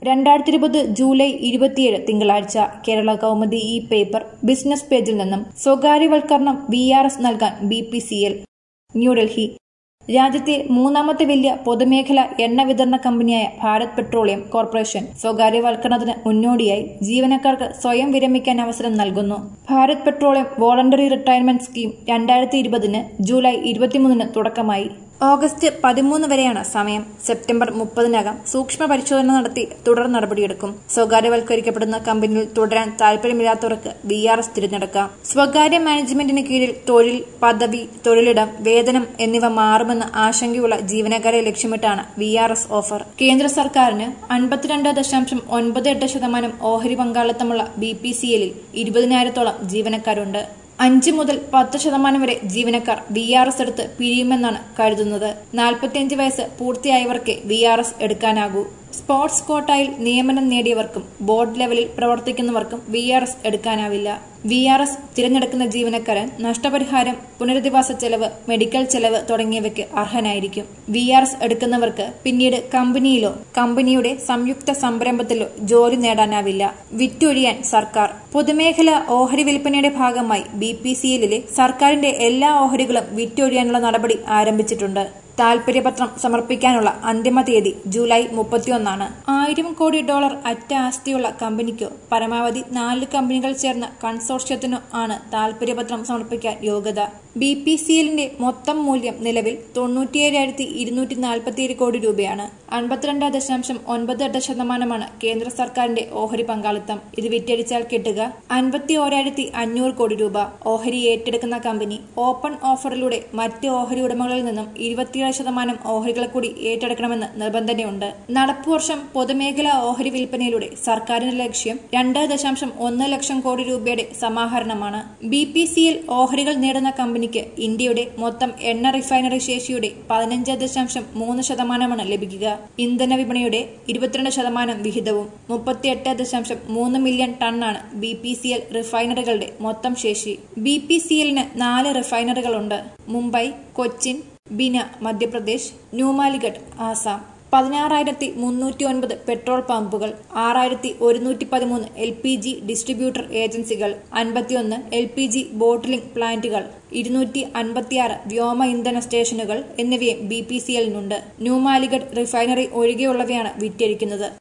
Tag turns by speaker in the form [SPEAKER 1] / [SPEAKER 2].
[SPEAKER 1] രണ്ടായിരത്തി ഇരുപത് ജൂലൈ ഇരുപത്തിയേഴ് തിങ്കളാഴ്ച കേരള കൗമുദി ഈ പേപ്പർ ബിസിനസ് പേജിൽ നിന്നും സ്വകാര്യവൽക്കരണം വി ആർ എസ് നൽകാൻ B P C L New Delhi രാജ്യത്തെ മൂന്നാമത്തെ വലിയ പൊതുമേഖല എണ്ണ വിതരണ കമ്പനിയായ ഭാരത് പെട്രോളിയം കോർപ്പറേഷൻ സ്വകാര്യവൽക്കരണത്തിന് മുന്നോടിയായി ജീവനക്കാർക്ക് സ്വയം വിരമിക്കാൻ അവസരം നൽകുന്നു Bharat petroleum voluntary retirement scheme രണ്ടായിരത്തി ഇരുപതിന് ജൂലൈ ഇരുപത്തിമൂന്നിന് തുടക്കമായി ഓഗസ്റ്റ് പതിമൂന്ന് വരെയാണ് സമയം സെപ്റ്റംബർ മുപ്പതിനകം സൂക്ഷ്മ പരിശോധന നടത്തി തുടർ നടപടിയെടുക്കും സ്വകാര്യവൽക്കരിക്കപ്പെടുന്ന കമ്പനിയിൽ തുടരാൻ താൽപര്യമില്ലാത്തവർക്ക് വി ആർ എസ് തിരഞ്ഞെടുക്കാം സ്വകാര്യ മാനേജ്മെന്റിന് കീഴിൽ തൊഴിൽ പദവി തൊഴിലിടം വേതനം എന്നിവ മാറുമെന്ന് ആശങ്കയുള്ള ജീവനക്കാരെ ലക്ഷ്യമിട്ടാണ് വി ആർ എസ് ഓഫർ കേന്ദ്ര സർക്കാരിന് അൻപത്തിരണ്ട് ദശാംശം ഒൻപത് എട്ട് ശതമാനം ഓഹരി പങ്കാളിത്തമുള്ള ബി പി സി എല്ലിൽ ഇരുപതിനായിരത്തോളം ജീവനക്കാരുണ്ട് അഞ്ച് മുതൽ പത്ത് ശതമാനം വരെ ജീവനക്കാർ വി ആർ എസ് എടുത്ത് പിരിയുമെന്നാണ് കരുതുന്നത് നാൽപ്പത്തിയഞ്ച് വയസ്സ് പൂർത്തിയായവർക്കേ വി ആർ എസ് എടുക്കാനാകൂ സ്പോർട്സ് കോട്ടായിൽ നിയമനം നേടിയവർക്കും ബോർഡ് ലെവലിൽ പ്രവർത്തിക്കുന്നവർക്കും വി ആർ എസ് എടുക്കാനാവില്ല വി ആർ എസ് തിരഞ്ഞെടുക്കുന്ന ജീവനക്കാരൻ നഷ്ടപരിഹാരം പുനരധിവാസ ചെലവ് മെഡിക്കൽ ചെലവ് തുടങ്ങിയവയ്ക്ക് അർഹനായിരിക്കും വി ആർ എസ് എടുക്കുന്നവർക്ക് പിന്നീട് കമ്പനിയിലോ കമ്പനിയുടെ സംയുക്ത സംരംഭത്തിലോ ജോലി നേടാനാവില്ല വിറ്റൊഴിയാൻ സർക്കാർ പൊതുമേഖല ഓഹരി വിൽപ്പനയുടെ ഭാഗമായി ബി പി സി എല്ലിലെ സർക്കാരിന്റെ എല്ലാ ഓഹരികളും വിറ്റൊഴിയാനുള്ള നടപടി ആരംഭിച്ചിട്ടുണ്ട് താൽപര്യപത്രം സമർപ്പിക്കാനുള്ള അന്തിമ തീയതി ജൂലൈ മുപ്പത്തിയൊന്നാണ് ആയിരം കോടി ഡോളർ അറ്റ ആസ്തിയുള്ള കമ്പനിക്കോ പരമാവധി നാല് കമ്പനികൾ ചേർന്ന കൺസോർഷ്യത്തിനോ ആണ് താൽപര്യപത്രം സമർപ്പിക്കാൻ യോഗ്യത ബി പി സി എല്ലിന്റെ മൊത്തം മൂല്യം നിലവിൽ തൊണ്ണൂറ്റിയേഴായിരത്തി ഇരുന്നൂറ്റി നാൽപ്പത്തിയേഴ് കോടി രൂപയാണ് അൻപത്തിരണ്ട് ദശാംശം ഒൻപത് എട്ട് ശതമാനമാണ് കേന്ദ്ര സർക്കാരിന്റെ ഓഹരി പങ്കാളിത്തം ഇത് വിറ്റഴിച്ചാൽ കിട്ടുക അൻപത്തി ഓരായിരത്തി അഞ്ഞൂറ് കോടി രൂപ ഓഹരി ഏറ്റെടുക്കുന്ന കമ്പനി ഓപ്പൺ ഓഫറിലൂടെ മറ്റ് ഓഹരി ഉടമകളിൽ നിന്നും ഇരുപത്തിയേഴ് ശതമാനം ഓഹരികൾ കൂടി ഏറ്റെടുക്കണമെന്ന് നിബന്ധനയുണ്ട് നടപ്പുവർഷം പൊതുമേഖലാ ഓഹരി വിൽപ്പനയിലൂടെ സർക്കാരിന്റെ ലക്ഷ്യം രണ്ട് ദശാംശം ഒന്ന് ലക്ഷം കോടി രൂപയുടെ സമാഹരണമാണ് ബി പി സി എൽ ഓഹരികൾ നേടുന്ന കമ്പനിക്ക് ഇന്ത്യയുടെ മൊത്തം എണ്ണ റിഫൈനറി ശേഷിയുടെ പതിനഞ്ച് ദശാംശം മൂന്ന് ശതമാനമാണ് ലഭിക്കുക ഇന്ധന വിപണിയുടെ ഇരുപത്തിരണ്ട് ശതമാനം വിഹിതവും മുപ്പത്തിയെട്ട് ദശാംശം മൂന്ന് മില്യൺ ടണ്ണാണ് ബി പി സി എൽ റിഫൈനറികളുടെ മൊത്തം ശേഷി ബി പി സി എല്ലിന് നാല് റിഫൈനറികളുണ്ട് മുംബൈ കൊച്ചിൻ ബിന മധ്യപ്രദേശ് ന്യൂമാലിഗഡ് ആസാം പതിനാറായിരത്തി മുന്നൂറ്റി ഒൻപത് പെട്രോൾ പമ്പുകൾ ആറായിരത്തി ഒരുന്നൂറ്റി പതിമൂന്ന് എൽ പി ജി ഡിസ്ട്രിബ്യൂട്ടർ ഏജൻസികൾ അൻപത്തിയൊന്ന് എൽ പി ജി ബോട്ടിലിംഗ് പ്ലാന്റുകൾ ഇരുന്നൂറ്റി അൻപത്തിയാറ് വ്യോമ ഇന്ധന സ്റ്റേഷനുകൾ എന്നിവയും ബി പി സി എല്ലിനുണ്ട് ന്യൂമാലിഗഡ് റിഫൈനറി ഒഴികെയുള്ളവയാണ് വിറ്റഴിക്കുന്നത്